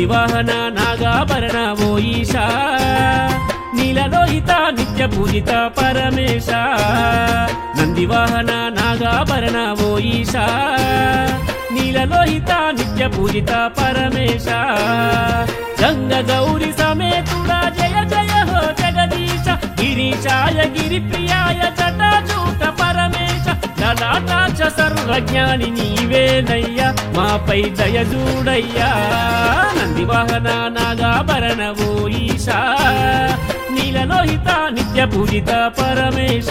నందివాహన నాగాభరణ ఓ ఈశా నీలలోహిత నిత్య పూజిత పరమేశ నందివాహన నాగాభరణ ఓ ఈశా నీలలోహిత నిత్య పూజిత పరమేశ గంగ గౌరి సమేతుడా జయ జయ హో జగదీశ గిరీశాయ గిరి ప్రియాయ జటాజూట పరమేశ లలాటాచ సర్వజ్ఞాని నీవేనయ్యా మాపై దయ చూడయ్యా నందివాహన నాగాభరణ ఓ ఈశా నీలలోహిత నిత్య పూజిత పరమేశ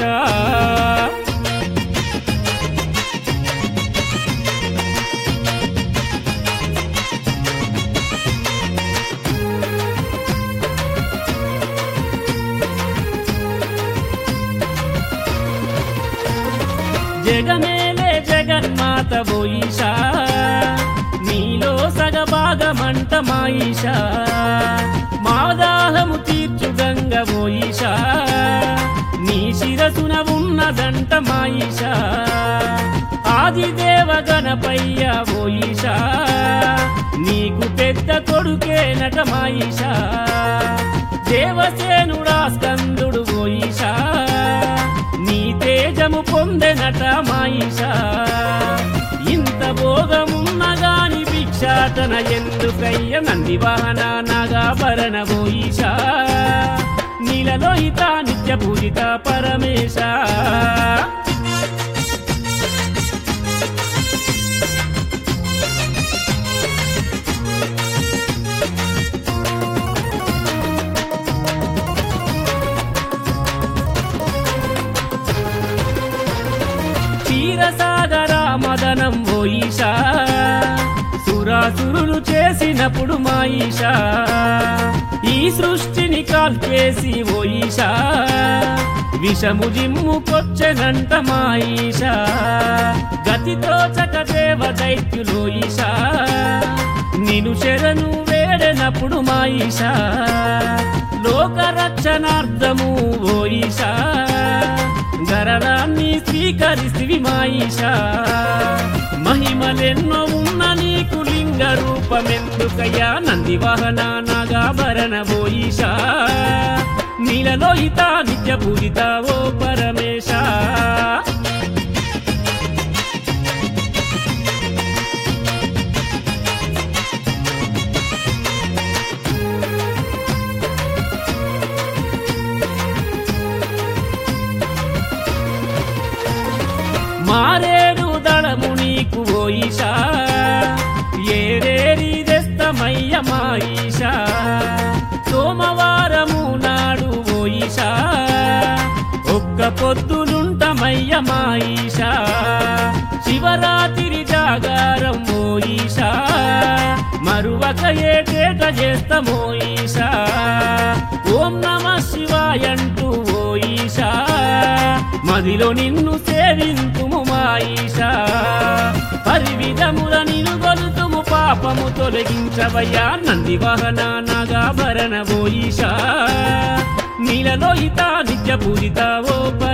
జగమేలే జగన్మాత బోయిషా నీలో సగభాగమంట మాయిషా మాదాహము తీర్చు గంగ బోయిషా నీ శిరసున ఉన్నదంట మాయిషా ఆదిదేవ గణపయ్య బోయిషా నీకు పెద్ద కొడుకే నట మాయిషా దేవసేనుడా స్కందుడు బోయిషా నీ తేజము పొందెనట మాయిషా ఇంత భోగమున్నగాని భిక్షాటన ఎందుకయ్య నందివాహన నాగాభరణ బోయిషా నీలలోహిత నిత్య పూజిత పరమేశ క్షీరసాగర మదనం ఓ ఈశా సురాసురులు చేసినప్పుడు మా ఈశా ఈ సృష్టిని కాల్చేసి ఓ ఈశా విషము జిమ్ము కొచ్చెనంట మా ఈశా గతితో చక దేవ దైత్యులో ఈశా నిను శరణు వేడనప్పుడు మా ఈశా లోక రక్షణార్థము ఓ ఈశా గరళాన్ని స్వీకరిస్తివి మాయిషా మహిమలెన్నో ఉన్న నీకు లింగ రూపమెందుకయ్యా నందివాహన నాగాభరణ బోయిషా నీలలోహిత నిత్య పూజిత ఓ పరమేశ మారేడు దళము నీకు ఓయిషా ఏరేరి దస్తమయ్య మాయిషా సోమవారము నాడు ఓయిషా ఒక్క పొద్దులుంటమయ్య మాయిషా శివరాత్రి జాగారం ఓయిషా మరువక ఏటేట చేస్తామో ఈశా ఓం నమ శివాయంటూ ఓయిషా మదిలో నిన్ను సేవింతుము మాయిషా పరివిధముల నిన్ను గొలుతుము పాపము తొలగించవయ్యా నందివాహన నాగాభరణ ఓయిషా నీలలోహిత నిత్య పూజిత ఓ